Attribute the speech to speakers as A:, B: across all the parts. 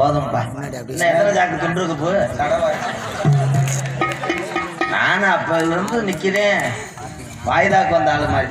A: போதும்பா இன்னும் எத்தனை சாக்கு துண்டு இருக்கு போ நானும் அப்ப இருந்து நிக்கிறேன் வாய்தாக்கு வந்த ஆளு மாதிரி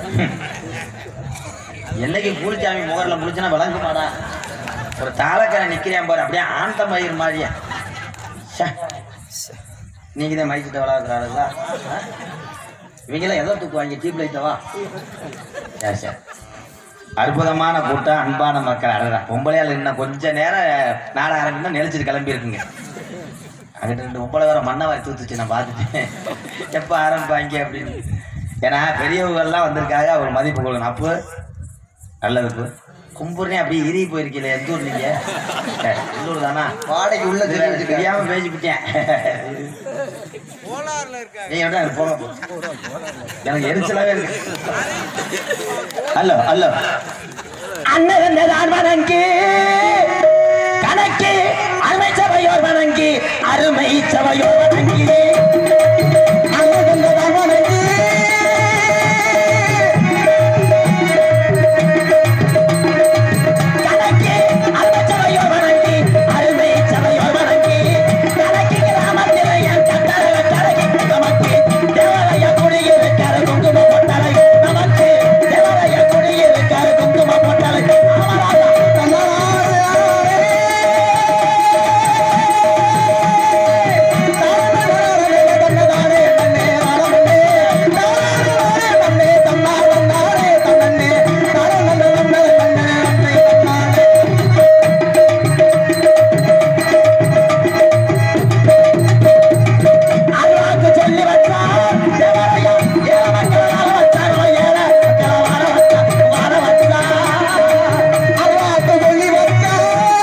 A: என்னைக்கு பூலிச்சாமி முகர்ல முடிச்சுன்னா விளங்க மாடா ஒரு தாளக்கரை நிக்கிறேன் பாரு அப்படியே ஆந்த மயிர் மாதிரியா ச்சே. நீங்க தான் மைக்கிட்ட விளாக்குறாளுங்களா இவங்களாம் எதோ தூக்குவாங்க டீப் லைட்டவா சரி சரி அற்புதமான கூட்டம் அன்பான மக்கள் அழகா பொம்பளையால் இன்னும் கொஞ்ச நேரம் நாட ஆரம்பினா நெளிச்சிட்டு கிளம்பி இருக்குங்க அங்கிட்ட ரெண்டு பொம்பளை வேற மண்ணை வாரி தூத்துச்சு நான் பார்த்துட்டேன் எப்போ ஆரம்பிப்பாங்க அப்படின்னு ஏன்னா பெரியவங்கெல்லாம் வந்திருக்காங்க அவர் மதிப்பு கொடுக்கணும் அப்போ நல்லதுப்பு கும்புறனே அப்படியே இறுகி போயிருக்கீங்களே எந்த ஊர் நீங்க சரி, உள்ளூர் தானா
B: வாடகை உள்ள
A: இது வேற தெரியாம பேசிவிட்டேன் நீ என்ன போங்க போ. எனக்கு எரிச்சலாவே இருக்கு ஹலோ ஹலோ அண்ணன் தான் வணங்கி கணக்கு அருமை சபையோர் வணங்கி அருமை சபையோர் வணங்கி அண்ணன் தான் வணங்கி கணக்கு அருமை சபையோர் வணங்கி அருமை சபையோர் வணங்கி கணக்கு கிராமத்தில் என் கட்டளை கணக்கு நமக்கு தேவரைய குடியிருக்கிற குங்கும பொட்டலை நமக்கு தேவரைய குடியிருக்கிற குங்கும பொட்டலை அமராதா அருவாக்கு சொல்லி வச்சார் தேவரையா ஏழ மக்கள் வாழ வச்சார் ஏழ மக்கள் வாழ வச்சார் வாழ வச்சார் அருவாக்கு சொல்லி வச்சார்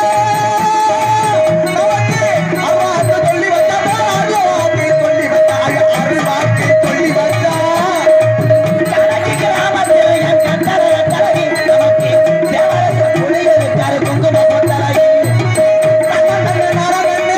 A: நமக்கு அருவாக்கு சொல்லி வச்சார் அருவாக்கு சொல்லி வச்சார் அருவாக்கு சொல்லி வச்சார் கணக்கு கிராமத்தில் என் கட்டளை கலகி நமக்கு தேவரையா குடியிருக்காரு குங்கும பொட்டலை நகர்ந்து நரகண்ணே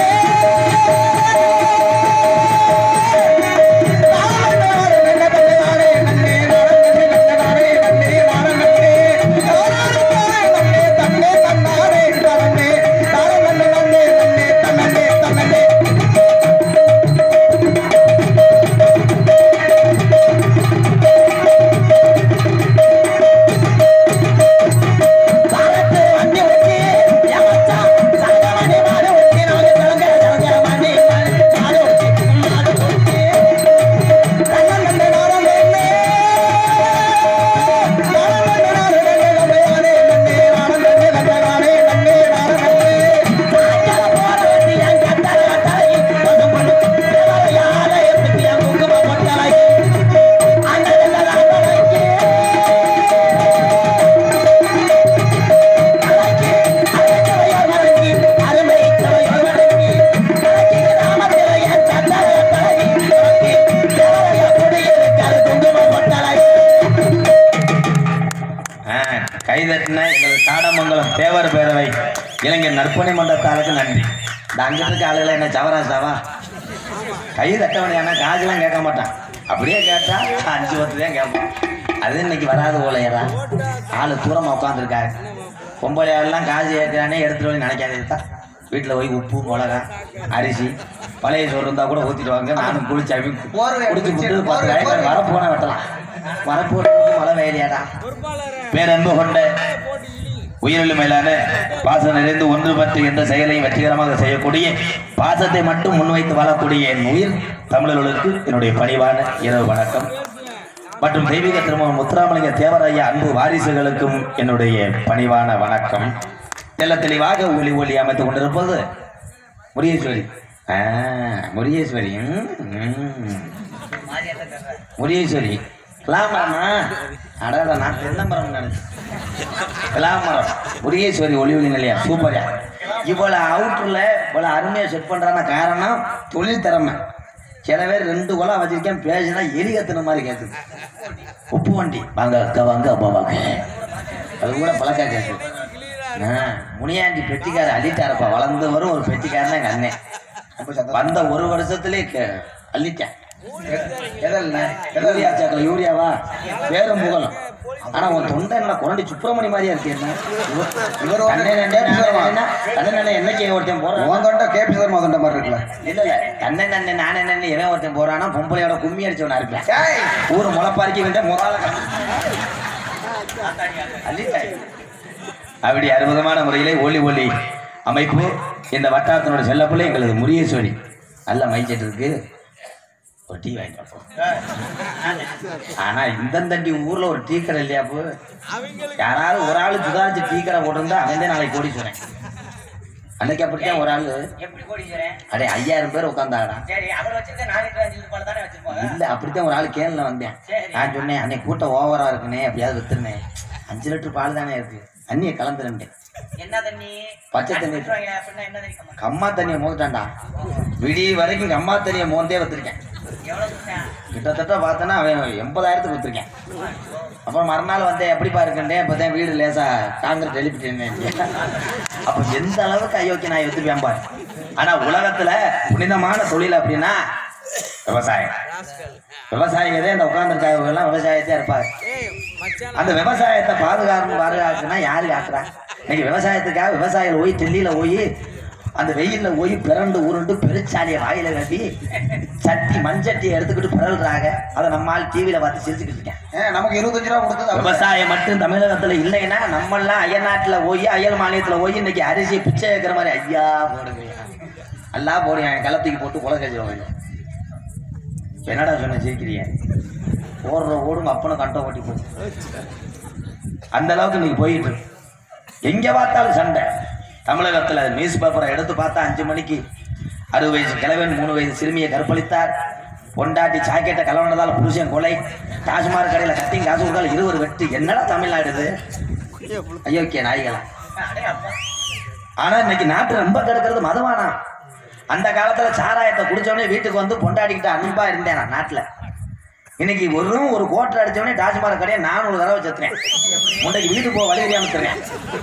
A: கைதட்டின எங்களது காடமங்கலம் தேவர் பேரவை இளைஞர் நற்பணி மன்றத்தாருக்கு நன்றி இந்த அங்க இருக்க ஆளுகளை என்ன சவராசாவா கை தட்டவனையான காசுலாம் கேட்க மாட்டான் அப்படியே கேட்டா அஞ்சு பத்து தான் கேட்பான் அது இன்னைக்கு வராது போலையரா ஆளு தூரமா உட்காந்துருக்காரு பொம்பளை ஆள்லாம் காசு ஏற்கிறானே எடுத்துட்டு போய் நினைக்காதே வீட்டில் போய் உப்பு மிளகா அரிசி பழைய சோறு இருந்தா கூட ஊத்திட்டு வாங்க நானும் குளிச்சாமி
B: போர்வை
A: குடிச்சு
B: எடுத்து
A: விட்டு
B: வச்சு,
A: பத்து
B: போர்வை,
A: வயசு
B: போர்வை.
A: வரப்போன வெட்டலாம் வரப்போன மழை வேலையாடா பேரன்பு கொண்ட உயிரிலும் மேலான பாசம் நிறைந்து ஒன்றுபட்டு எந்த செயலையும் வெற்றிகரமாக செய்யக்கூடிய பாசத்தை மட்டும் முன்வைத்து வாழக்கூடிய என் உயிர் தமிழர்களுக்கு என்னுடைய பணிவான இரவு வணக்கம் மற்றும் தெய்வீக திருமணம் முத்துராமலிங்க தேவராய அன்பு வாரிசுகளுக்கும் என்னுடைய பணிவான வணக்கம் தெல்ல தெளிவாக ஒளி ஒளி அமைத்துக் கொண்டிருப்பது முரியேஸ்வரி ஆ, முரியேஸ்வரி ம், ம். முரியேஸ்வரி கிளாமரமா அடாடா நான் தென்னமரம் நினைச்சேன் கிளாமரம் முரியேஸ்வரி ஒளி ஒளி நிலையா சூப்பரா இவ்வளோ அவுட்டரில் இவ்வளோ அருமையாக செட் பண்ணுறான காரணம் தொழில் திறமை சில பேர் ரெண்டு குலம் வச்சிருக்கேன் பேசினா எலி கத்துன மாதிரி கேட்குது உப்பு வண்டி வாங்க அக்கா வாங்க அப்பா வாங்க அது கூட பழக்கா கேட்குது ஆ, முனியாண்டி பெட்டிக்கார அள்ளிட்டாரப்பா வளர்ந்து வரும் ஒரு பெட்டிக்காரன் எங்கள் அண்ணன் வந்த ஒரு வருஷத்துலேயே க- அள்ளிட்டேன் எதில் யூரியா சாக்கில் யூரியாவா வேறும் புகழும் ஆனா உன் தொண்டை என்ன குரண்டி சுப்பிரமணி மாதிரியா இருக்கு என்ன
B: இவர் வந்து
A: கண்ணே நண்டே,
B: கேபி
A: நானே
B: சர்மா.
A: நண்டே, கண்ணே நண்டே, என்னைக்கு ஒருத்தன் போறான்
B: உன் தொண்டை கேபி சர்மா தொண்டை மாதிரி இருக்குல்ல
A: இல்ல இல்ல கண்ணே நண்டே, நானே நண்டே, எவன் ஒருத்தன் போறானா பொம்பளையோட கும்மி அடிச்சவனா இருப்பேன்
B: ஏய்,
A: ஊர் முளைப்பாரிக்க வேண்டிய முதல்ல அள்ளிட்டாய். அப்படி அற்புதமான முறையிலே ஒளி ஒளி அமைப்பு இந்த வட்டாரத்தினோட செல்லப்பிள்ளை எங்களது முரியேஸ்வரி நல்ல மைச்செட் இருக்கு ஒரு டீ வாங்கிட்டு வா போ. ஆனா இந்த தண்டி ஊர்ல ஒரு டீ கடை இல்லையா போ யாராவது ஒரு ஆளு சுதாரிச்சு டீ கடை போட்டிருந்தா அவன் தான் நாளைக்கு கோடி சொன்னேன் அன்னைக்கு அப்படித்தான் ஒரு ஆளு
C: எப்படி கோடீஸ்வரன்
A: அடே ஐயாயிரம் பேர் உட்காந்தாடா
C: சரி அவர் வச்சிருக்க நாளைக்கு அஞ்சு ரூபாய் தானே வச்சிருப்பாங்க
A: இல்ல அப்படித்தான் ஒரு ஆள் கேள்ல வந்தேன்
C: சரி.
A: நான் சொன்னேன் அன்னைக்கு கூட்டம் ஓவரா இருக்குனே எப்படியாவது வித்துருனேன் அஞ்சு லிட்டர் பால் தானே இருக்கு தண்ணியை கலந்துருந்தேன்
C: என்ன தண்ணி
A: பச்சை தண்ணி.
C: விட்டுருவாங்க அப்படின்னா என்ன தண்ணி கம்மா?
A: கம்மா தண்ணியை மோந்துட்டான்டா விடிய வரைக்கும் கம்மா தண்ணியை மோந்தே வச்சிருக்கேன்
C: எவ்வளவு கொடுத்தேன்?
A: கிட்டத்தட்ட பார்த்தோன்னா அவன் எண்பதாயிரத்துக்கு வித்துருக்கேன் அப்புறம் மறுநாள் வந்தேன் எப்படிப்பா இருக்குன்றேன் இப்போதான் வீடு லேசா காங்கிரட் எழுப்பிட்டேன் அப்போ எந்த அளவுக்கு அயோக்கிய நான் வித்துப்பேன் பாரு ஆனா உலகத்துல புனிதமான தொழில் அப்படின்னா விவசாயம் விவசாயிங்க தான் இந்த உட்காந்துருக்காங்க எல்லாம் விவசாயத்தே இருப்பாங்க அந்த விவசாயத்தை பாதுகாக்கணும் பாதுகாக்கணும்னா யாரு காக்குறா இன்னைக்கு விவசாயத்துக்காக விவசாயிகள் போய் டெல்லியில போய் அந்த வெயில்ல போய் பிறண்டு உருண்டு பெருச்சாலியை வாயில கட்டி சட்டி மண்சட்டியை எடுத்துக்கிட்டு பிறல்றாங்க அதை நம்மால் டிவியில பார்த்து சிரிச்சுக்கிட்டு இருக்கேன்
B: ஏன் நமக்கு இருபத்தஞ்சு ரூபா கொடுத்தது அவர்
A: விவசாயம் மட்டும் தமிழகத்துல இல்லைன்னா நம்மெல்லாம் அயல்நாட்டுல போய் அயல் மாநிலத்துல போய் இன்னைக்கு அரிசி பிச்சை வைக்கிற மாதிரி ஐயா போடுங்க அல்லா போடுங்க களத்துக்கு போட்டு குலை கழிச்சிருவாங்க என்னடா சொன்ன சிரிக்கிறீங்க ஓடுற ஓடும் அப்பனும் கண்டம் ஓட்டி போகும் அந்த அளவுக்கு இன்னைக்கு போயிட்டு இருக்கு. எங்க பார்த்தாலும் சண்டை தமிழகத்துல நியூஸ் பேப்பரை எடுத்து பார்த்தா அஞ்சு மணிக்கு அறுபது வயசு கிழவன் மூணு வயசு சிறுமியை கற்பழித்தார் பொண்டாட்டி சாக்கெட்டை கலவனதால் புருஷன் கொலை டாஸ்மாக் கடையில கட்டிங் காசு கொடுத்தால் இருவர் வெட்டு என்னடா தமிழ்நாடு இது அயோக்கிய நாய்களா
C: அடே அப்பா.
A: ஆனா இன்னைக்கு நாட்டு ரொம்ப கெடுக்கிறது மதுவானா அந்த காலத்துல சாராயத்தை குடிச்சவனே வீட்டுக்கு வந்து பொண்டாடிக்கிட்டு அன்பா இருந்தேன் நான் நாட்டுல இன்னைக்கு ஒரு ஒரு கோட்டை அடிச்சவனே டாஸ்மாக் கடையை நானூறு தடவை செத்துறேன் முன்னைக்கு வீட்டுக்கு போக வழி தெரியாம தர்றேன்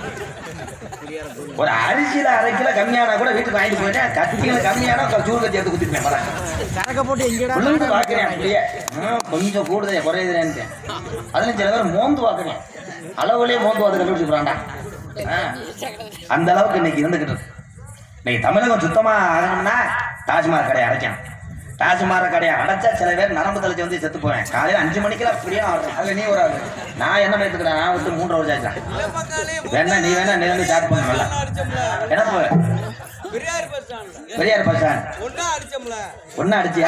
A: ஒரு அரிசியில அரை கிலோ கம்மியானா கூட வீட்டுக்கு வாங்கிட்டு போயிட்டேன் கத்திகளை கம்மியானா சூடு கத்தி எடுத்து குத்திருப்பேன் பரவாயில்ல உள்ளுந்து பாக்குறேன் அப்படியே ஆ, கொஞ்சம் கூடுதல் குறையுதுன்னு அதுல சில பேர் மோந்து பாக்குறேன் அளவுலயே மோந்து பார்த்து கண்டுபிடிச்சுக்கிறான்டா ஆ, அந்த அளவுக்கு இன்னைக்கு இருந்துகிட்டு இருக்கு இன்னைக்கு தமிழகம் சுத்தமா ஆகணும்னா டாஸ்மாக் கடையை அடைக்கணும் டாஸ்மாக் கடையை அடைச்சா சில பேர் நரம்பு தலைச்சு வந்து செத்து போவேன் காலையில அஞ்சு மணிக்கெல்லாம் அப்படியே ஆடுறேன்
B: அதுல நீ ஒரு ஆளு
A: நான் என்ன எடுத்துக்கிறேன் நான் விட்டு மூன்று வருஷம் ஆச்சு வேணா நீ வேணா நீ வந்து ஸ்டார்ட் பண்ண நல்லா என்ன போ
D: பெரியார் பஸ் ஸ்டாண்ட்ல
A: பெரியார் பஸ் ஸ்டாண்ட்
D: ஒன்னா அடிச்சோம்ல
A: ஒன்னும் அடிச்சியா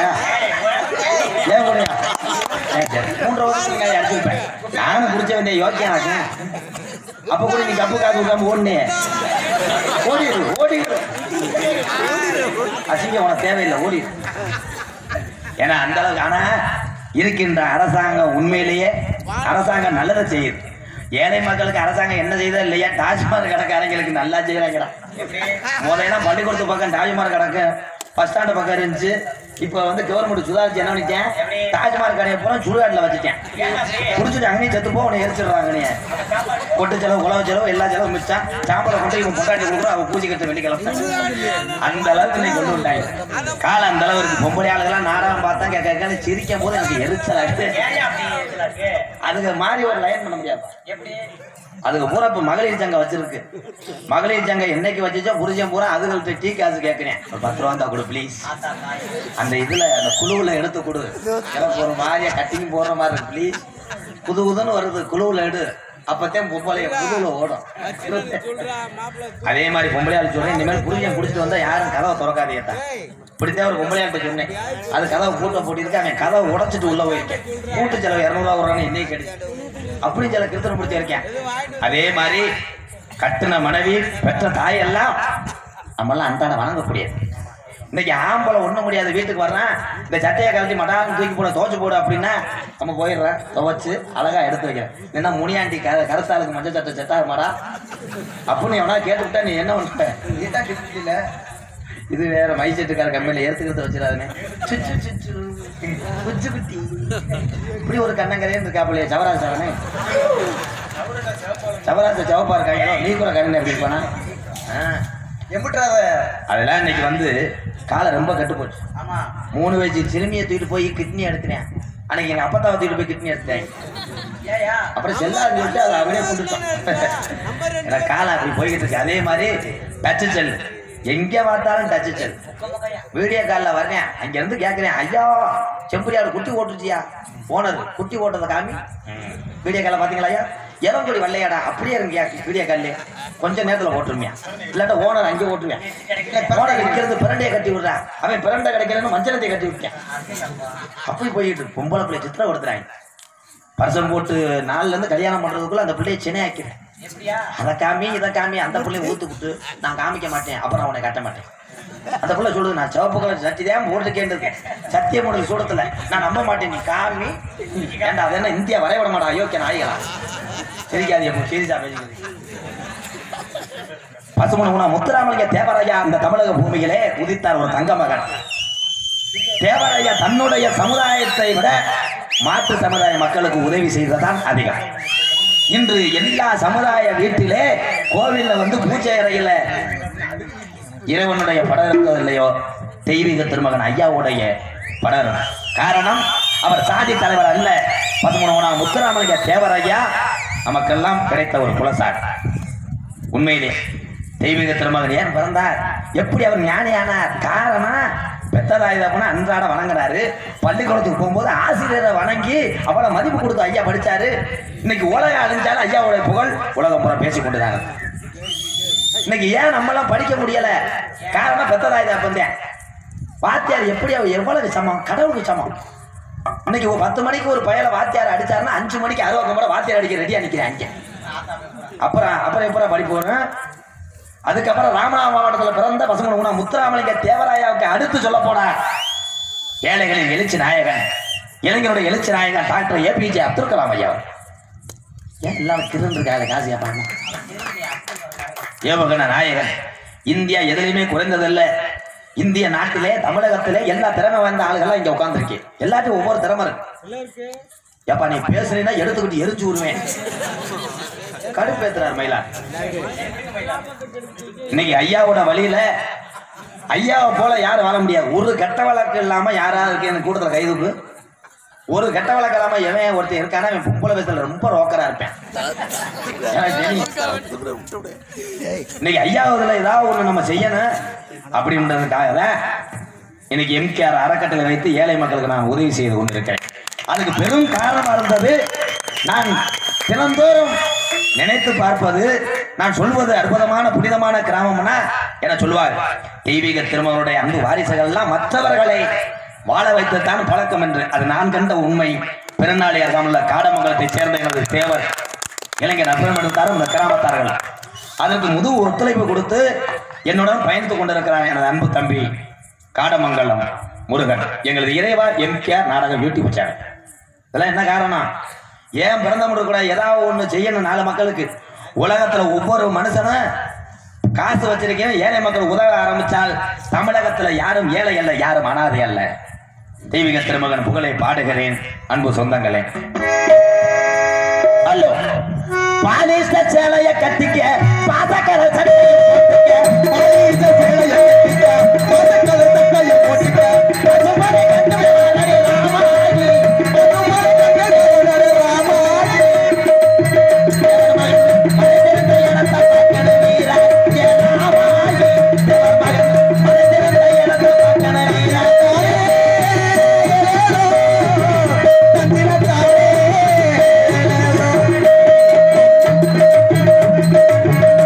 A: ஏன் கூட மூன்று வருஷத்துக்கு நான் அடிச்சிருப்பேன் நானும் குடிச்ச வேண்டிய யோக்கியனாக்க அப்ப கூட நீ கப்பு காசு விடாம ஓடுனே ஓடிடு ஓடிடு அசிங்கம் உனக்கு தேவையில்லை ஓடிடு ஏன்னா அந்த அளவுக்கு ஆனா இருக்கின்ற அரசாங்கம் உண்மையிலேயே அரசாங்கம் நல்லதை செய்யுது ஏழை மக்களுக்கு அரசாங்கம் என்ன செய்தா இல்லையா டாஸ்மாக் கடைக்காரங்களுக்கு நல்லா செய்யறாங்கடா முதல்ல பள்ளிக்கூடத்து பக்கம் டாஜ்மார் கிடக்கு பஸ் ஸ்டாண்டு பக்கம் இருந்துச்சு இப்போ வந்து கவர்மெண்ட் சுதாரிச்சு என்ன பண்ணிட்டேன் டாஜ்மார் கடையை பூரா சுடுகாட்டில் வச்சுட்டேன் குடிச்சிட்டு அங்கேயும் செத்து போ உன்னை எரிச்சிடுறாங்க நீ கொட்டு செலவு உழவு செலவு எல்லா செலவும் மிச்சம் சாம்பலை கொண்டு இவன் பொண்டாட்டி கொடுக்குறோம் அவன் பூஜை கட்ட வெள்ளிக்கிழமை அந்த அளவுக்கு நீ கொண்டு வந்தாங்க காலம் அந்த அளவுக்கு பொம்பளை ஆளுகெல்லாம் நாடகம் பார்த்தா கேட்க கேட்க சிரிக்கும் போது எனக்கு எரிச்சல் ஆகுது
C: ஏன் அப்படி இதுல இருக்கு?
A: அதுக்கு மாறி ஒரு லைன் பண்ண முடியாது
C: எப்படி
A: அதுக்கு பூரா இப்ப மகளிர் சங்கம் வச்சிருக்கு மகளிர் சங்கம் என்னைக்கு வச்சுச்சோ புருஷன் பூரா அதுகள்ட்ட டீ காசு கேட்கிறேன் ஒரு பத்து ரூபா தான் கொடு ப்ளீஸ்
C: ஆத்தா தாய்.
A: அந்த இதுல அந்த குழுவுல எடுத்து கொடு எனக்கு ஒரு மாதிரியா கட்டிங் போடுற மாதிரி இருக்கு ப்ளீஸ் புது புதுன்னு வருது குழுவுல எடு அப்பத்தான் பொம்பளைய குழுவுல ஓடும்
D: சொல்றா மாப்பிள்ள
A: அதே மாதிரி பொம்பளையாள் சொல்றேன் இனிமேல் புரிஞ்சன் குடிச்சிட்டு வந்தா யாரும் கதவை திறக்காதீங்க இப்படித்தான் ஒரு பொம்பளையாள்கிட்ட சொன்னேன் அது கதவை பூட்ட போட்டிருக்கு அவன் கதவை உடைச்சிட்டு உள்ள போயிருக்கேன் கூட்டு செலவு இரநூறுவா வருவான்னு இன்னைக்கு கிடைச்சு அப்படி சில கிருத்தனை பிடிச்சி இருக்கேன் அதே மாதிரி கட்டுன மனைவி பெற்ற தாய் எல்லாம் நம்மளாம் அன்றாட வணங்கக்கூடியது இன்னைக்கு ஆம்பளை ஒண்ணும் முடியாது வீட்டுக்கு வர்றான் இந்த சட்டையை கழட்டி மடான்னு தூக்கி போட துவச்சு போடு அப்படின்னா நம்ம போயிடுறேன் துவைச்சு அழகா எடுத்து வைக்கிறேன் என்ன முனியாண்டி க கருத்தாளுக்கு மஞ்சள் சட்டை செட்டா மாடா அப்படின்னு எவனா கேட்டுவிட்டா நீ என்ன பண்ணுவ
B: நீ தான் கிஃப்ட் இல்ல
A: இது வேற மைசெட்டுக்கார கம்மியில ஏத்துக்கிறது வச்சிடாதுனே சுச்சு சுச்சு குச்சு குட்டி இப்படி ஒரு கண்ணங்கரையும் இருக்காப்புலையே சவராஜ் சவனே சவராஜ சிவப்பா இருக்காங்களோ நீ கூட கண்ணன் எப்படி இருப்பானா ஆ.
B: எம்பிட்டாத
A: அதெல்லாம் இன்னைக்கு வந்து காலை ரொம்ப கெட்டு போச்சு
C: ஆமா
A: மூணு வயசு சிறுமியை தூக்கிட்டு போய் கிட்னி எடுக்கிறேன் அன்னைக்கு எங்க அப்பத்தா தூக்கிட்டு போய் கிட்னி எடுத்துட்டாங்க
C: ஏயா
A: அப்புறம் செல்லாது சொல்லிட்டு அதை அப்படியே கொண்டுட்டோம்
D: நம்பர் ரெண்டு
A: எனக்கு காலம் அப்படி போய்கிட்டு இருக்கு அதே மாதிரி டச்சு செல் எங்க பார்த்தாலும் டச்சு செல்
C: முக்க முக்கையா
A: வீடியோ காலில் வர்றேன் அங்க இருந்து கேட்குறேன் ஐயா செம்பரியாடு குட்டி ஓட்டுச்சியா ஓனர் குட்டி ஓட்டதை காமி வீடியோ காலில் பார்த்தீங்களா ஐயா இளங்கொடி வல்லையாடா அப்படியே இருங்கயா வீடியோ காலில் கொஞ்ச நேரத்தில் ஓட்டுருமியா இல்லாட்டா ஓனர் அங்கே ஓட்டுவேன் ஓனர் இருக்கிறது பிரண்டையை கட்டி விடுறான் அவன் பிரண்டை கிடைக்கலன்னு மஞ்சளத்தை கட்டி விட்டேன் அப்படி போயிட்டு இருக்கு. பொம்பளை பிள்ளை சித்திர கொடுத்துறாங்க பரிசம் போட்டு நாலுல இருந்து கல்யாணம் பண்றதுக்குள்ள அந்த பிள்ளையை சின்ன ஆக்கிறேன்
C: எப்படியா
A: அதை காமி இதை காமி அந்த பிள்ளைய ஊத்து விட்டு நான் காமிக்க மாட்டேன் அப்புறம் அவனை கட்ட மாட்டேன் அந்த பிள்ளை சொல்லுது நான் சிவப்பு கலர் சட்டி தான் போட்டு கேட்டிருக்கேன் சத்தியம் உனக்கு சூடத்துல நான் நம்ப மாட்டேன் நீ காமி ஏண்டா அது என்ன இந்தியா வரைய விட மாட்டா அயோக்கிய நாய்களா சரிக்காது எப்போ சீரியஸா பேசிக்கிறது பசுமன் உணா முத்துராமலிங்க தேவராயா அந்த தமிழக பூமியிலே உதித்தார் ஒரு தங்க மகன் தேவராயா தன்னுடைய சமுதாயத்தை விட மாற்று சமுதாய மக்களுக்கு உதவி செய்ததான் அதிகம் இன்று எல்லா சமுதாய வீட்டிலே கோவில்ல வந்து பூஜை அறையில இறைவனுடைய படம் இருக்கிறது இல்லையோ தெய்வீக திருமகன் ஐயாவுடைய படம் இருக்கும். காரணம் அவர் சாதி தலைவர் அல்ல பதிமூணு முத்துராமலிங்க தேவரையா நமக்கெல்லாம் கிடைத்த ஒரு குலசார் உண்மையிலே தெய்வீக திருமகன் ஏன் பிறந்தார் எப்படி அவர் ஞானியானார் காரணம் பெத்ததாய் தப்புனா அன்றாட வணங்குறாரு பள்ளிக்கூடத்துக்கு போகும்போது ஆசிரியரை வணங்கி அவ்வளவு மதிப்பு கொடுத்து ஐயா படிச்சாரு இன்னைக்கு உலகம் அழிஞ்சாலும் ஐயாவுடைய புகழ் உலகம் பூரா பேசி கொண்டுதாங்க இன்னைக்கு ஏன் நம்மளாம் படிக்க முடியல காரணம் பெத்ததாய் தப்பந்தேன் வாத்தியார் எப்படி அவர் எவ்வளவு சமம் கடவுளுக்கு சமம் இன்னைக்கு ஒரு பத்து மணிக்கு ஒரு பயலை வாத்தியார் அடிச்சாருன்னா அஞ்சு மணிக்கு அறுபது முறை வாத்தியார் அடிக்க ரெடியா நிக்கிறேன் அங்கே அப்புறம் அப்புறம் எப்பறம் படிப்பு வரும் அதுக்கப்புறம் ராமநாத மாவட்டத்தில் பிறந்த பசங்க உணா முத்துராமலிங்க தேவராயாவுக்கு அடுத்து சொல்ல போனா ஏழைகளின் எழுச்சி நாயகன் இளைஞருடைய எழுச்சி நாயகன் டாக்டர் ஏபிஜே அப்துல் கலாம் ஐயா அவர். ஏன் எல்லாரும் திருந்திருக்காங்க காசியா பாருங்க ஏவகன நாயகன் இந்தியா எதுலையுமே குறைந்ததில்ல இந்திய நாட்டிலே தமிழகத்திலே எல்லா திறமை வாய்ந்த ஆளுகள்லாம் இங்க உட்கார்ந்துருக்கு எல்லாத்தையும் ஒவ்வொரு திறமை இருக்கு
D: எல்லாருக்கு
A: ஏப்பா நீ பேசுறீன்னா எடுத்துக்கிட்டு எரிஞ்சு விடுவேன் கடுப்பேத்துறார் மயிலா இன்னைக்கு ஐயாவோட வழியில ஐயாவை போல யாரும் வாழ முடியாது ஒரு கெட்ட வழக்கு இல்லாம யாராவது இருக்கு எனக்கு கூட்டத்தில் கைதுக்கு ஒரு கெட்ட வழக்கு இல்லாம எவன் ஒருத்தன் இருக்கானா அவன் பொம்பளை பேசல ரொம்ப ரோக்கரா இருப்பேன் எனக்கு தெரியும். இன்னைக்கு ஐயாவதுல ஏதாவது ஒண்ணு நம்ம செய்யணும் அப்படின்றதுக்காக தான் இன்னைக்கு எம்கேஆர் அறக்கட்டளை வைத்து ஏழை மக்களுக்கு நான் உதவி செய்து கொண்டிருக்கிறேன் அதுக்கு பெரும் காரணமா இருந்தது நான் தினந்தோறும் நினைத்து பார்ப்பது நான் சொல்வது அற்புதமான புனிதமான கிராமம்னா என சொல்வார் தெய்வீக திருமகனுடைய அன்பு வாரிசுகள்லாம் மற்றவர்களை வாழ வைத்துத்தான் பழக்கம் என்று அது நான் கண்ட உண்மை பிறநாளி அருகாமுள்ள காடமங்கலத்தைச் சேர்ந்த எனது தேவர் இளைஞர் அப்புறம் எடுத்தாரும் இந்த கிராமத்தார்கள் அதற்கு முழு ஒத்துழைப்பு கொடுத்து என்னுடன் பயணித்துக் கொண்டிருக்கிறார் எனது அன்பு தம்பி காடமங்கலம் முருகன் எங்களது இறைவா எம்கேஆர் நாடகம் யூடியூப் சேனல் இதெல்லாம் என்ன காரணம் ஏன் பிறந்த கூட ஏதாவது ஒண்ணு செய்யணும் நாலு மக்களுக்கு உலகத்துல ஒவ்வொரு மனுஷனும் காசு வச்சிருக்கேன் ஏழை மக்கள் உதவ ஆரம்பிச்சால் தமிழகத்துல யாரும் ஏழை அல்ல யாரும் அனாதை அல்ல தெய்வீக திருமகன் புகழை பாடுகிறேன் அன்பு சொந்தங்களே ஹலோ பாலிஸ்ட சேலைய கட்டிக்க பாசக்கர சட்டையை போட்டுக்க பாலிஸ்ட சேலைய கட்டிக்க பாசக்கர சட்டையை போட்டுக்க பசுமலை கண்டவே வளரே ராமாயி பசுமலை கண்டவே வளரே ராமாயி மனிதர்ந்த இடத்தை பக்கன வீரா ஏ ராமாயி தேவர் மகன் மனிதர்ந்த இடத்தை பக்கன வீரா தந்திரத்தாரே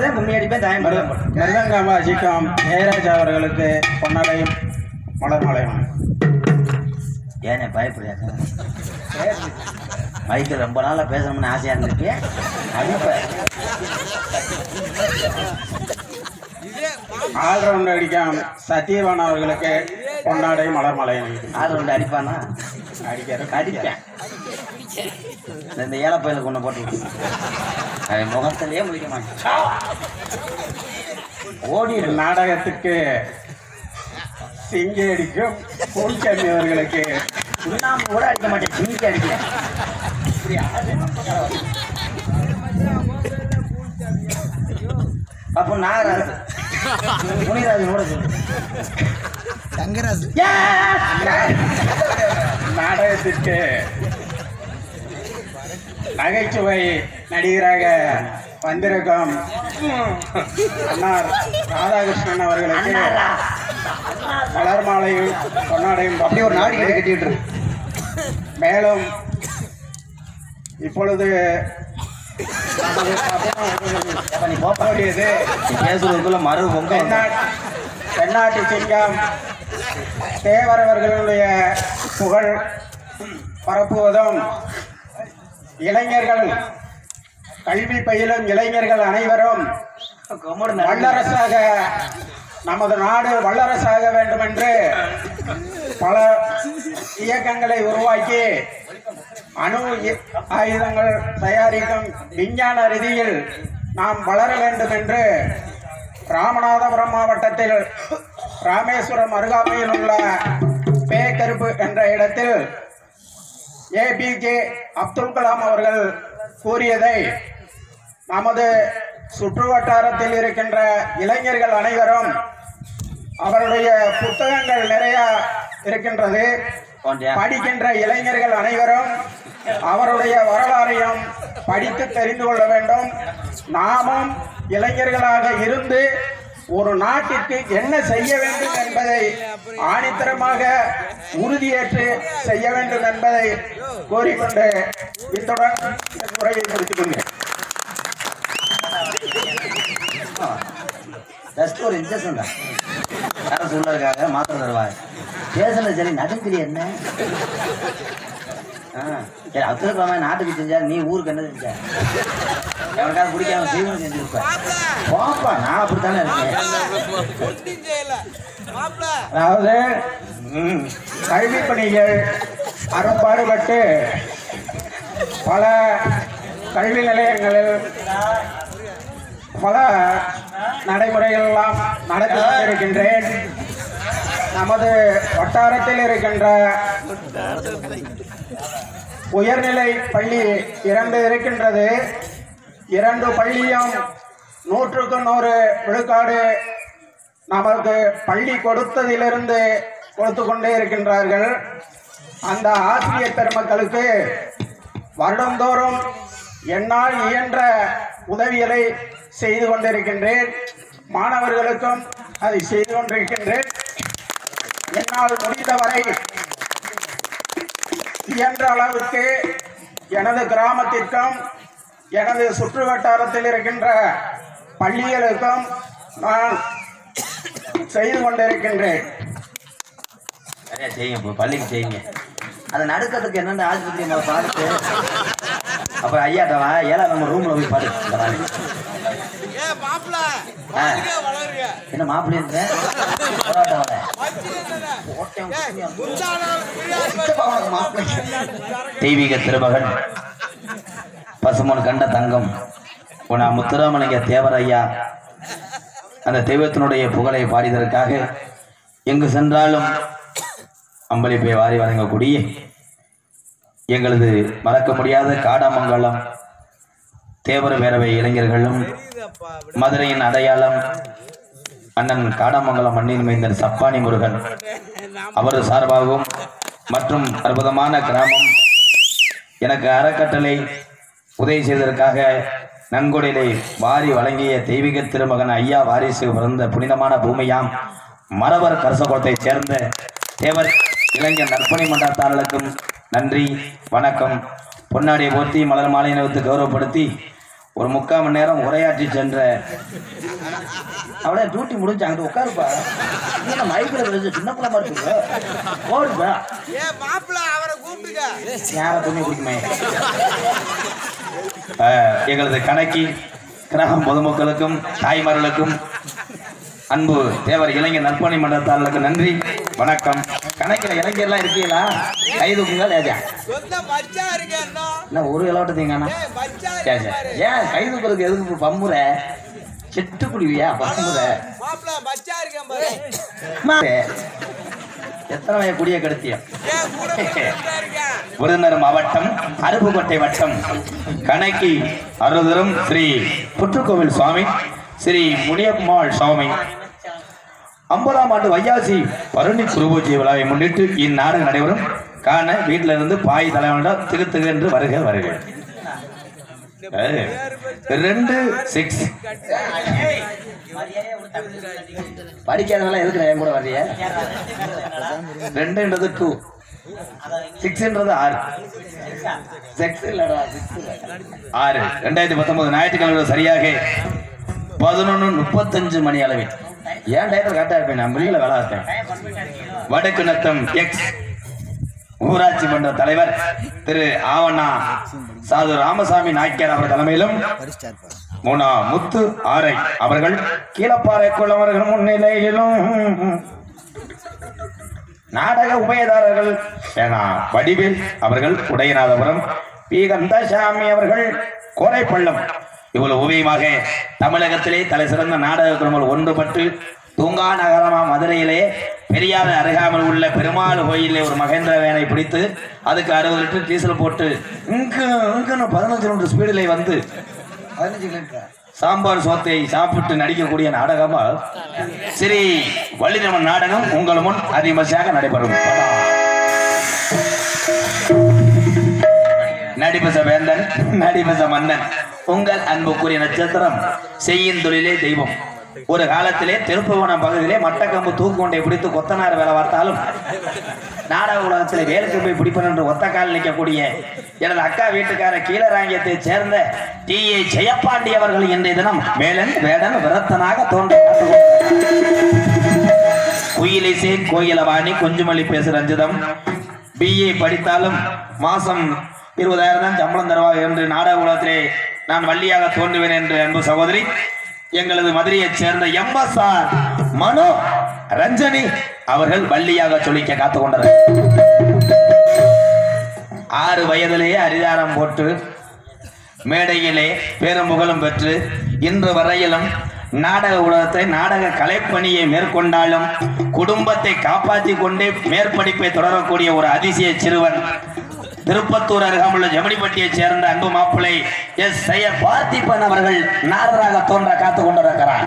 A: போட்டாதான் கும்மி அடிப்பேன் தாயம்
E: மிரு-
A: போடுவேன்
E: மிருதங்கம் வாசிக்கும் ஜெயராஜ் அவர்களுக்கு பொன்னடையும் மலர் மாலையும்
A: ஏனே பயப்படுறியா மைக்கில் ரொம்ப நாளா பேசணும்னு ஆசையா இருந்துருக்கு அடிப்ப
D: இதே மாப்பிள்ளை
E: ஆல்ரவுண்ட் அடிக்கும் சத்யவான் அவர்களுக்கு பொன்னாடை மலர் மாலையும்
A: ஆள் ரெண்டு அடிப்பானா
E: அடிக்கிற
A: அடிப்பேன் இந்த ஏலப்பயில கொண்டு போட்டு விடு. அவன் முகத்திலேயே முடிக்க மாட்டேன் ஓடிடு
E: நாடகத்துக்கு சிங்கி அடிக்கும் பூச்சாமி அவர்களுக்கு
A: சுண்ணாம்பு கூட அடிக்க மாட்டேன் சிமிக்கி அடிக்கிறேன் இப்படி ஆடு. அப்போ நாகராஜ் முனிராஜன் கூட சொல்லு
E: நாடகத்திற்கு நகைச்சுவை நடிகராக வந்திருக்கும் அன்னார் ராதாகிருஷ்ணன் அவர்களுக்கு மலர் மாலையும் பொன்னாடையும்
B: அப்படியே ஒரு நாடி கட்டி கட்டிட்டு இருக்கு
E: மேலும் இப்பொழுது நமது சபையில்
A: அப்ப நீ போப்பா
E: கூடியது
A: நீ பேசுறதுக்குள்ள மறு பொங்க
E: தென்னாட் தென்னாட்டு சிங்கம் தேவரவர்களுடைய புகழ் பரப்புவதும் இளைஞர்கள் கல்வி பயிலும் இளைஞர்கள் அனைவரும் வல்லரசாக நமது நாடு வல்லரசாக வேண்டும் என்று பல இயக்கங்களை உருவாக்கி அணு இ- ஆயுதங்கள் தயாரிக்கும் விஞ்ஞான ரீதியில் நாம் வளர வேண்டும் என்று ராமநாதபுரம் மாவட்டத்தில் ராமேஸ்வரம் அருகாமையில் உள்ள பேக்கருப்பு என்ற இடத்தில் ஏபிஜே அப்துல் கலாம் அவர்கள் கூறியதை நமது சுற்று வட்டாரத்தில் இருக்கின்ற இளைஞர்கள் அனைவரும் அவருடைய புத்தகங்கள் நிறைய இருக்கின்றது
A: போண்டியா
E: படிக்கின்ற இளைஞர்கள் அனைவரும் அவருடைய வரலாறையும் படித்து தெரிந்து கொள்ள வேண்டும் நாமும் இளைஞர்களாக இருந்து ஒரு நாட்டிற்கு என்ன செய்ய வேண்டும் என்பதை ஆணித்தரமாக உறுதியேற்று செய்ய வேண்டும் என்பதை கோரிக்கொண்டு இத்துடன் இந்த உரையை முடித்துக் கொள்கிறேன்
A: ஜஸ்ட் ஒரு இன்ஜெக்ஷன் தான் அரசு உள்ள இருக்காங்க மாத்திரை தருவாங்க பேசுனது சரி நடுங்கிரி என்ன ஆ சரி அப்துல் கலாம் நாட்டுக்கு செஞ்சா நீ ஊருக்கு என்ன செஞ்ச எவனுக்காவது பிடிக்காம செய்வனும் செஞ்சிருப்ப போப்பா நான் அப்படித்தானே இருக்கேன்
D: ஒன்றும் செய்யல மாப்பிள்ளை
E: அதாவது ம், கல்வி பணிகள் அறப்பாடுபட்டு பல கல்வி நிலையங்களில் பல நடைமுறைகள் எல்லாம் நடத்தி கொண்டிருக்கின்றேன் நமது வட்டாரத்தில் இருக்கின்ற உயர்நிலை பள்ளி இரண்டு இருக்கின்றது இரண்டு பள்ளியும் நூற்றுக்கு நூறு விழுக்காடு நமக்கு பள்ளி கொடுத்ததிலிருந்து கொடுத்து கொண்டே இருக்கின்றார்கள் அந்த ஆசிரியர் பெருமக்களுக்கு வருடந்தோறும் என்னால் இயன்ற உதவிகளை செய்து கொண்டிருக்கின்றேன் மாணவர்களுக்கும் அதை செய்து கொண்டிருக்கின்றேன் என்னால் முடிந்தவரை இயன்ற அளவுக்கு எனது கிராமத்திற்கும் எனது சுற்று வட்டாரத்தில் இருக்கின்ற பள்ளிகளுக்கும் நான் செய்து கொண்டிருக்கின்றேன்
A: நிறையா செய்யுங்க இப்போ பள்ளிக்கு செய்யுங்க அதை நடுக்கிறதுக்கு என்னென்ன ஆஸ்பத்திரி நம்ம பார்த்து அப்புறம் ஐயாட்டவா ஏழா நம்ம ரூம்ல போய் பாரு இந்த நாள்.
D: ஏ மாப்பிள்ளை வளருங்க வளருங்க
A: என்ன மாப்பிள்ளை இருக்க போராட்டவாள தெய்வீக திருமகன் பசுமன் கண்ட தங்கம் உன முத்துராமலிங்க தேவரையா அந்த தெய்வத்தினுடைய புகழை பாடியதற்காக எங்கு சென்றாலும் அம்பளிப்பை வாரி வழங்கக்கூடிய எங்களது மறக்க முடியாத காடாமங்கலம் தேவர் பேரவை இளைஞர்களும் மதுரையின் அடையாளம் அண்ணன் காடாமங்கலம் மண்ணின் மைந்தன் சப்பானி முருகன் அவர் சார்பாகவும் மற்றும் அற்புதமான கிராமம் எனக்கு அறக்கட்டளை உதவி செய்ததற்காக நன்கொடையை வாரி வழங்கிய தெய்வீக திருமகன் ஐயா வாரிசு பிறந்த புனிதமான பூமியாம் மரவர் கரசகுளத்தைச் சேர்ந்த தேவர் இளைஞர் நற்பணி மன்றத்தார்களுக்கும் நன்றி வணக்கம் பொன்னாடியை போர்த்தி மலர் மாலை நிறுத்து கௌரவப்படுத்தி ஒரு முக்கால் மணி நேரம் உரையாற்றி சென்ற அவளே டியூட்டி முடிஞ்சு அங்கிட்டு உட்காருப்பா என்ன மைக்கில் விழுந்து சின்ன பிள்ளை மாதிரி இருக்கு ஓடுப்பா
D: ஏ மாப்பிள்ள அவரை கூப்பிட்டுக்க
A: யாரை துணி குடிக்குமே எங்களது கணக்கி கிரகம் பொதுமக்களுக்கும் தாய்மார்களுக்கும் அன்பு தேவர் இளைஞர் நற்பணி மன்றத்தாளர்களுக்கு நன்றி வணக்கம் கணக்கில் இளைஞர்லாம் இருக்கீங்களா கை தூக்குங்க லேஜா
D: சொந்த மச்சா இருக்கேன் இன்னும்.
A: என்ன ஒரு இலவட்டத்தீங்கண்ணா
D: ஏய் மச்சா
A: சரி
D: இருக்கேன்
A: சரி
D: பாரு.
A: ஏன் கை தூக்குறதுக்கு எதுக்கு பம்முற செட்டு குடிவியா பம்முற
D: மாப்பிள்ள மச்சா இருக்கேன் பாரு
A: அம்மா, எத்தனை வய குடிய கெடுத்தியா
D: ஏன் கூட மச்சா இருக்கேன்
A: விருதுநகர் மாவட்டம் அருப்புக்கோட்டை வட்டம் கணக்கி அருதரும் ஸ்ரீ புற்றுக்கோவில் சுவாமி ஸ்ரீ முனியம்மாள் சுவாமி ஐம்பதாம் ஆண்டு வையாசி பருணி குருபூஜை விழாவை முன்னிட்டு இந்நாடகம் நடைபெறும் காண வீட்டில இருந்து பாய் தலைவனிடம் திகு திகு என்று வருக வருக ஏய், ரெண்டு சிக்ஸ் படிக்காதவெல்லாம் எதுக்கு என் கூட வர்றிய ரெண்டுன்றது டூ சிக்ஸ்ன்றது ஆறு சிக்ஸ் இல்லடா சிக்ஸ் ஆறு ரெண்டாயிரத்தி பத்தொன்பது ஞாயிற்றுக்கிழமை சரியாக பதினொன்று முப்பத்தஞ்சு மணி அளவில் ஏன் டயத்தில் கரெக்டாக இருப்பேன் நான் வெளியில் வேலை இருப்பேன் வடக்கு நத்தம் எக்ஸ் ஊராட்சி மன்ற தலைவர் திரு ஆவண்ணா சாது ராமசாமி நாய்க்கர் அவர் தலைமையிலும் மூணா முத்து ஆரை அவர்கள் கீழப்பாறை குளவர்கள் முன்னிலையிலும் நாடக உபயதாரர்கள் ஏனா வடிவேல் அவர்கள் உடையநாதபுரம் பி கந்தசாமி அவர்கள் கோரைப்பள்ளம் இவ்வளவு உபயமாக தமிழகத்திலே தலை சிறந்த நாடக குழுமல் ஒன்றுபட்டு தூங்கா நகரமா மதுரையிலே பெரியார் அருகாமல் உள்ள பெருமாள் கோயிலே ஒரு மகேந்திர வேனை பிடித்து அதுக்கு அறுபது லிட்டர் டீசல் போட்டு இங்கு இங்குன்னு பதினஞ்சு கிலோமீட்டர் ஸ்பீடிலே வந்து
B: பதினஞ்சு கிலோமீட்டர்
A: சாம்பார் சோத்தை சாப்பிட்டு நடிக்கக்கூடிய நாடகமா ஸ்ரீ வள்ளிரமன் நாடகம் உங்கள் முன் அதிமசியாக நடைபெறும் நடிபச வேந்தன் நடிபச மன்னன் உங்கள் அன்புக்குரிய நட்சத்திரம் செய்யும் தொழிலே தெய்வம் ஒரு காலத்திலே திருப்புவனம் பகுதியிலே மட்டக்கம்பு தூக்குண்டை பிடித்து கொத்தனார் வேலை பார்த்தாலும் நாடக உலகத்தில் வேலுக்கு போய் பிடிப்பன் என்று ஒத்த கால் நிற்கக்கூடிய எனது அக்கா வீட்டுக்கார கீழராங்கியத்தை சேர்ந்த டி ஏ ஜெயப்பாண்டி அவர்கள் இன்றைய தினம் வேலன் வேடன் விரத்தனாக தோன்ற குயிலிசே கோயிலவாணி கொஞ்சுமல்லி பேசு ரஞ்சிதம் பிஏ படித்தாலும் மாசம் இருபதாயிரம் தான் சம்பளம் தருவா என்று நாடக உலகத்திலே நான் வள்ளியாக தோன்றுவேன் என்று அன்பு சகோதரி எங்களது மதுரையைச் சேர்ந்த எம்எஸ்ஆர் மனோ ரஞ்சனி அவர்கள் வள்ளியாக சொல்லிக்க காத்து கொண்டனர் ஆறு வயதிலேயே அரிதாரம் போட்டு மேடையிலே பேரும் புகழும் பெற்று இன்று வரையிலும் நாடக உலகத்தை நாடக கலைப்பணியை மேற்கொண்டாலும் குடும்பத்தை காப்பாற்றிக் கொண்டே மேற்படிப்பை தொடரக்கூடிய ஒரு அதிசய சிறுவன் திருப்பத்தூர் அருகாமுள்ள ஜமனிப்பட்டியைச் சேர்ந்த அன்பு மாப்பிள்ளை எஸ் செய்ய பார்த்திபன் அவர்கள் நாரராக தோன்ற காத்து கொண்டிருக்கிறார்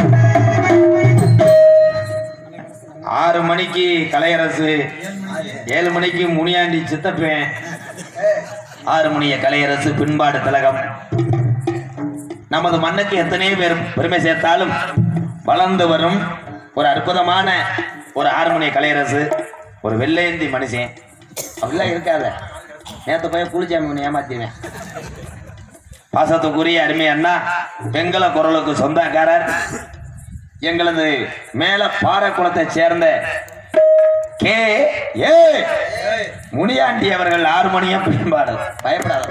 A: ஆறு மணிக்கு கலையரசு ஏழு மணிக்கு முனியாண்டி சித்தப்பேன் ஆறு மணிய கலையரசு பின்பாடு திலகம் நமது மண்ணுக்கு எத்தனை பேர் பெருமை சேர்த்தாலும் வளர்ந்து வரும் ஒரு அற்புதமான ஒரு ஆறுமணிய கலையரசு ஒரு வெள்ளையந்தி மனுஷன் அப்படிலாம் இருக்காத நேற்று போய் குளிச்சாமி உன்னை ஏமாத்தினேன் பாசத்துக்குரிய அருமை அண்ணா பெங்கள குரலுக்கு சொந்தக்காரர் எங்களது மேல பாறைக்குளத்தை சேர்ந்த கே ஏ முனியாண்டி அவர்கள் ஆறு மணியும் பின்பாடல் பயப்படாத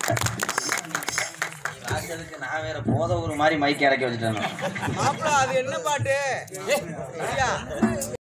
A: வாசலுக்கு நான் வேற போத ஒரு மாதிரி மைக் இறக்கி வச்சுட்டேன்
D: மாப்பிள அது என்ன பாட்டு ஐயா